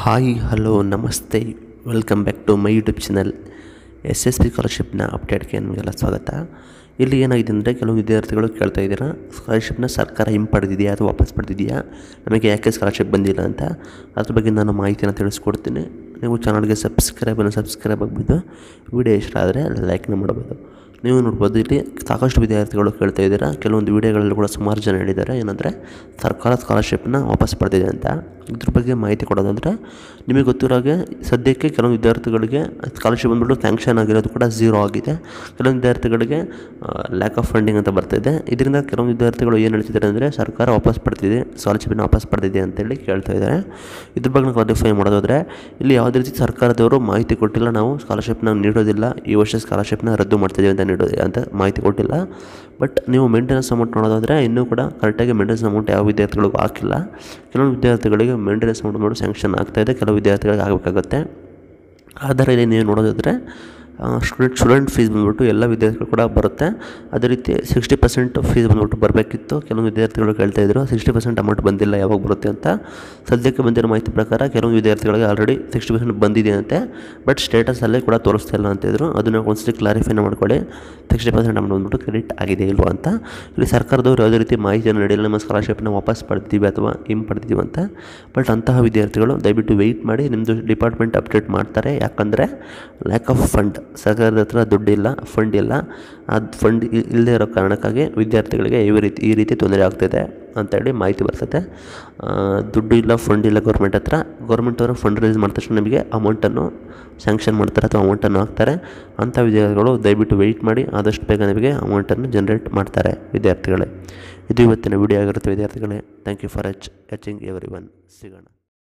hi hello ನಮಸ್ತೆ welcome back to my YouTube channel S S P ಸ್ಕಾಲರ್ಶಿಪ್ನ ಅಪ್ಡೇಟ್ಗೆ ನಿಮಗೆಲ್ಲ ಸ್ವಾಗತ ಇಲ್ಲಿ ಏನಾಗಿದೆ ಅಂದರೆ ಕೆಲವು ವಿದ್ಯಾರ್ಥಿಗಳು ಕೇಳ್ತಾ ಇದ್ದೀರಾ ಸ್ಕಾಲರ್ಶಿಪ್ನ ಸರ್ಕಾರ ಹಿಂಪಡೆದಿದೆಯಾ ಅಥವಾ ವಾಪಸ್ ಪಡೆದಿದೆಯಾ ನಮಗೆ ಯಾಕೆ ಸ್ಕಾಲರ್ಶಿಪ್ ಬಂದಿಲ್ಲ ಅಂತ ಅದ್ರ ಬಗ್ಗೆ ನಾನು ಮಾಹಿತಿನ ತಿಳಿಸ್ಕೊಡ್ತೀನಿ ನೀವು ಚಾನಲ್ಗೆ ಸಬ್ಸ್ಕ್ರೈಬನ್ನು ಸಬ್ಸ್ಕ್ರೈಬ್ ಆಗ್ಬೋದು ವಿಡಿಯೋ ಇಷ್ಟ ಆದರೆ ಲೈಕ್ನ ಮಾಡ್ಬೋದು ನೀವು ನೋಡ್ಬೋದು ಇಲ್ಲಿ ಸಾಕಷ್ಟು ವಿದ್ಯಾರ್ಥಿಗಳು ಕೇಳ್ತಾ ಇದ್ದೀರಾ ಕೆಲವೊಂದು ವಿಡಿಯೋಗಳಲ್ಲಿ ಕೂಡ ಸುಮಾರು ಜನ ಹೇಳಿದ್ದಾರೆ ಏನಂದರೆ ಸರ್ಕಾರ ಸ್ಕಾಲರ್ಶಿಪ್ನ ವಾಪಸ್ ಪಡೆದಿದೆ ಅಂತ ಇದ್ರ ಬಗ್ಗೆ ಮಾಹಿತಿ ಕೊಡೋದಾದರೆ ನಿಮಗೆ ಗೊತ್ತಿರೋ ಹಾಗೆ ಸದ್ಯಕ್ಕೆ ಕೆಲವು ವಿದ್ಯಾರ್ಥಿಗಳಿಗೆ ಸ್ಕಾಲರ್ಶಿಪ್ ಬಂದ್ಬಿಟ್ಟು ಸ್ಯಾಂಕ್ಷನ್ ಆಗಿರೋದು ಕೂಡ ಝೀರೋ ಆಗಿದೆ ಕೆಲವೊಂದು ವಿದ್ಯಾರ್ಥಿಗಳಿಗೆ ಲ್ಯಾಕ್ ಆಫ್ ಫಂಡಿಂಗ್ ಅಂತ ಬರ್ತಾಯಿದೆ ಇದರಿಂದ ಕೆಲವೊಂದು ವಿದ್ಯಾರ್ಥಿಗಳು ಏನು ಹೇಳ್ತಿದ್ದಾರೆ ಅಂದರೆ ಸರ್ಕಾರ ವಾಪಸ್ ಪಡೆದಿದೆ ಸ್ಕಾಲರ್ಶಿಪ್ನ ವಾಪಸ್ ಪಡೆದಿದೆ ಅಂತೇಳಿ ಕೇಳ್ತಾ ಇದ್ದಾರೆ ಇದ್ರ ಬಗ್ಗೆ ನಾವು ಕ್ವಾಲಿಫೈ ಮಾಡೋದಾದರೆ ಇಲ್ಲಿ ಯಾವುದೇ ರೀತಿ ಸರ್ಕಾರದವರು ಮಾಹಿತಿ ಕೊಟ್ಟಿಲ್ಲ ನಾವು ಸ್ಕಾಲರ್ಶಿಪ್ನ ನೀಡೋದಿಲ್ಲ ಈ ವರ್ಷ ಸ್ಕಾಲರ್ಶಿಪ್ನ ರದ್ದು ಮಾಡ್ತಿದ್ದೀವಿ ಅಂತ ನೀಡೋದು ಅಂತ ಮಾಹಿತಿ ಕೊಟ್ಟಿಲ್ಲ ಬಟ್ ನೀವು ಮೇಂಟೆನೆನ್ಸ್ ಅಮೌಂಟ್ ನೋಡೋದಾದರೆ ಇನ್ನೂ ಕೂಡ ಕರೆಕ್ಟಾಗಿ ಮೇಂಟೆನೆನ್ಸ್ ಅಮೌಂಟ್ ಯಾವ ವಿದ್ಯಾರ್ಥಿಗಳಿಗೂ ಹಾಕಿಲ್ಲ ಕೆಲವೊಂದು ವಿದ್ಯಾರ್ಥಿಗಳಿಗೆ ಮೇಂಟೆನೆನ್ಸ್ ಅಮೌಂಟ್ ನೋಡಿ ಸ್ಯಾಂಕ್ಷನ್ ಆಗ್ತಾಯಿದೆ ಕೆಲವು ವಿದ್ಯಾರ್ಥಿಗಳಿಗೆ ಆಗಬೇಕಾಗುತ್ತೆ ಆಧಾರ ಇಲ್ಲಿ ನೀವು ನೋಡೋದಾದರೆ ಸ್ಟೂಡೆಂಟ್ ಸ್ಟೂಡೆಂಟ್ ಫೀಸ್ ಬಂದ್ಬಿಟ್ಟು ಎಲ್ಲ ವಿದ್ಯಾರ್ಥಿಗಳು ಕೂಡ ಬರುತ್ತೆ ಅದೇ ರೀತಿ ಸಿಕ್ಸ್ಟಿ ಪರ್ಸೆಂಟ್ ಫೀಸ್ ಬಂದ್ಬಿಟ್ಟು ಬರಬೇಕಿತ್ತು ಕೆಲವೊಂದು ವಿದ್ಯಾರ್ಥಿಗಳು ಕೇಳ್ತಾ ಇದ್ರು ಸಿಕ್ಸ್ಟಿ ಪರ್ಸೆಂಟ್ ಅಮೌಂಟ್ ಬಂದಿಲ್ಲ ಯಾವಾಗ ಬರುತ್ತೆ ಅಂತ ಸದ್ಯಕ್ಕೆ ಬಂದಿರೋ ಮಾಹಿತಿ ಪ್ರಕಾರ ಕೆಲವೊಂದು ವಿದ್ಯಾರ್ಥಿಗಳಿಗೆ ಆಲ್ರೆಡಿ ಸಿಕ್ಸ್ಟಿ ಪರ್ಸೆಂಟ್ ಬಂದಿದೆ ಅಂತೆ ಬಟ್ ಸ್ಟೇಟಸಲ್ಲೇ ಕೂಡ ತೋರಿಸ್ತಾ ಇಲ್ಲ ಅಂತಿದ್ರು ಅದನ್ನು ಒಂದ್ಸತಿ ಕ್ಲಾರಿಫೈನ ಮಾಡ್ಕೊಳ್ಳಿ ಸಿಕ್ಸ್ಟಿ ಪರ್ಸೆಂಟ್ ಅಮೌಂಟ್ ಬಂದ್ಬಿಟ್ಟು ಕ್ರೆಡಿಟ್ ಆಗಿದೆ ಇಲ್ವಾ ಅಂತ ಇಲ್ಲಿ ಸರ್ಕಾರದವರು ಯಾವುದೇ ರೀತಿ ಮಾಹಿತಿಯನ್ನು ನೀಡಿಲ್ಲ ನಮ್ಮ ಸ್ಕಾಲರ್ಶಿಪ್ನ ವಾಪಸ್ ಪಡೆದಿದ್ದೀವಿ ಅಥವಾ ಹಿಂಪಡೆದಿದ್ದೀವಿ ಅಂತ ಬಟ್ ಅಂತಹ ವಿದ್ಯಾರ್ಥಿಗಳು ದಯವಿಟ್ಟು ವೆಯ್ಟ್ ಮಾಡಿ ನಿಮ್ಮದು ಡಿಪಾರ್ಟ್ಮೆಂಟ್ ಅಪ್ಡೇಟ್ ಮಾಡ್ತಾರೆ ಯಾಕಂದರೆ ಲ್ಯಾಕ್ ಆಫ್ ಫಂಡ್ ಸರ್ಕಾರದ ಹತ್ರ ದುಡ್ಡಿಲ್ಲ ಫಂಡ್ ಇಲ್ಲ ಆ ಫಂಡ್ ಇಲ್ಲದೆ ಇರೋ ಕಾರಣಕ್ಕಾಗಿ ವಿದ್ಯಾರ್ಥಿಗಳಿಗೆ ಈ ರೀತಿ ಈ ರೀತಿ ತೊಂದರೆ ಆಗ್ತಿದೆ ಅಂತೇಳಿ ಮಾಹಿತಿ ಬರ್ತದೆ ದುಡ್ಡು ಇಲ್ಲ ಫಂಡ್ ಇಲ್ಲ ಗೌರ್ಮೆಂಟ್ ಹತ್ರ ಗೌರ್ಮೆಂಟ್ ಅವರು ಫಂಡ್ ರೈಸ್ ಮಾಡಿದ ತಕ್ಷಣ ನಿಮಗೆ ಅಮೌಂಟನ್ನು ಸ್ಯಾಂಕ್ಷನ್ ಮಾಡ್ತಾರೆ ಅಥವಾ ಅಮೌಂಟನ್ನು ಹಾಕ್ತಾರೆ ಅಂಥ ವಿದ್ಯಾರ್ಥಿಗಳು ದಯವಿಟ್ಟು ವೆಯ್ಟ್ ಮಾಡಿ ಆದಷ್ಟು ಬೇಗ ನಿಮಗೆ ಅಮೌಂಟನ್ನು ಜನ್ರೇಟ್ ಮಾಡ್ತಾರೆ ವಿದ್ಯಾರ್ಥಿಗಳೇ ಇದು ಇವತ್ತಿನ ವಿಡಿಯೋ ಆಗಿರುತ್ತೆ ವಿದ್ಯಾರ್ಥಿಗಳೇ ಥ್ಯಾಂಕ್ ಯು ಫಾರ್ ಎಚ್ ಎಚಿಂಗ್ ಎವ್ರಿ ಒನ್ ಸಿಗೋಣ